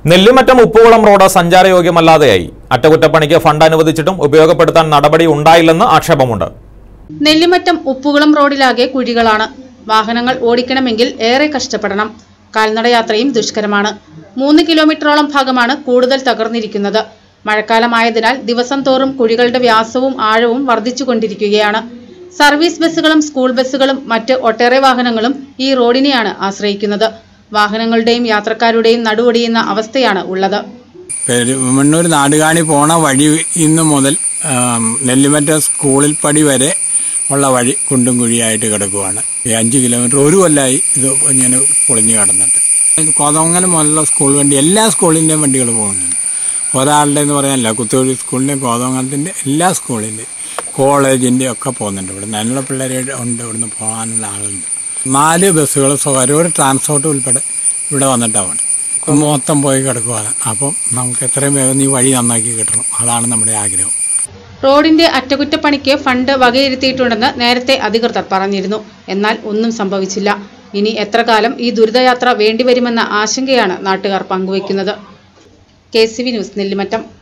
Nellimattam Uppukulam road സഞ്ചാരയോഗ്യമല്ലാതെയായി അറ്റകുറ്റപ്പണിക്ക് fund അനുവദിച്ചിട്ടും ഉപയോഗപ്പെടുത്താൻ നടപടി ഉണ്ടായില്ലെന്ന് ആക്ഷേപമുണ്ട് നെല്ലിമറ്റം ഉപ്പുകുളം റോഡിലാകെ കുഴികളാണ് വാഹനങ്ങൾ ഓടിക്കണമെങ്കിൽ ഏറെ കഷ്ടപ്പെടണം കാൽനടയാത്രയും ദുഷ്കരമാണ് മൂന്ന് കിലോമീറ്ററോളം ഭാഗമാണ് കൂടുതൽ തകർന്നിരിക്കുന്നത് മഴക്കാലമായതിനാൽ ദിവസം തോറും കുഴികളുടെ വ്യാസവും ആഴവും വർദ്ധിച്ചുകൊണ്ടിരിക്കുകയാണ് സർവീസ് ബസ്സുകളും സ്കൂൾ ബസ്സുകളും മറ്റ് ഒട്ടേറെ വാഹനങ്ങളും ഈ റോഡിനെയാണ് ആശ്രയിക്കുന്നത് വാഹനങ്ങളുടെയും യാത്രക്കാരുടെയും നടുവൊടിയുന്ന അവസ്ഥയാണ് ഉള്ളത് പെരുമണ്ണൂർ നാടുകാണി പോണ വഴി ഇന്ന് മുതൽ ആം, നെല്ലിമറ്റം സ്കൂളിൽ പടി വരെ ഉള്ള വഴി കുണ്ടും കുഴിയായിട്ട് കിടക്കുവാണ് ഈ അഞ്ച് കിലോമീറ്റർ ഒരു കൊല്ലമായി ഇത് ഇങ്ങനെ പൊളിഞ്ഞു കിടന്നിട്ട് ഇത് കോതമംഗലം മുതലുള്ള സ്കൂൾ വണ്ടി എല്ലാ സ്കൂളിൻ്റെയും വണ്ടികൾ പോകുന്നുണ്ട് ഒരാളുടെ എന്ന് പറയാനില്ല കുത്തുവഴി സ്കൂളിൻ്റെയും കോതമംഗലത്തിൻ്റെ എല്ലാ സ്കൂളിൻ്റെയും കോളേജിൻ്റെ ഒക്കെ പോകുന്നുണ്ട് ഇവിടെ നല്ല പിള്ളേരെ ഉണ്ട് ഇവിടുന്ന് പോകാനുള്ള ആളുണ്ട് നാല് ബസ്സുകൾ സ്വകാര്യ ഒരു ട്രാൻസ്പോർട്ട് ഉൾപ്പെടെ ഇവിടെ വന്നിട്ടാണ് മൊത്തം പോയി കിടക്കുവാണ് അപ്പം നമുക്ക് എത്രയും വേഗം ഈ വഴി നന്നാക്കി കിട്ടണം അതാണ് നമ്മുടെ ആഗ്രഹം റോഡിന്റെ അറ്റകുറ്റപ്പണിക്ക് ഫണ്ട് വകയിരുത്തിയിട്ടുണ്ടെന്ന് നേരത്തെ അധികൃതർ പറഞ്ഞിരുന്നു എന്നാൽ ഒന്നും സംഭവിച്ചില്ല ഇനി എത്ര കാലം ഈ ദുരിതയാത്ര വേണ്ടിവരുമെന്ന ആശങ്കയാണ് നാട്ടുകാർ പങ്കുവയ്ക്കുന്നത് K C V news Nellimattam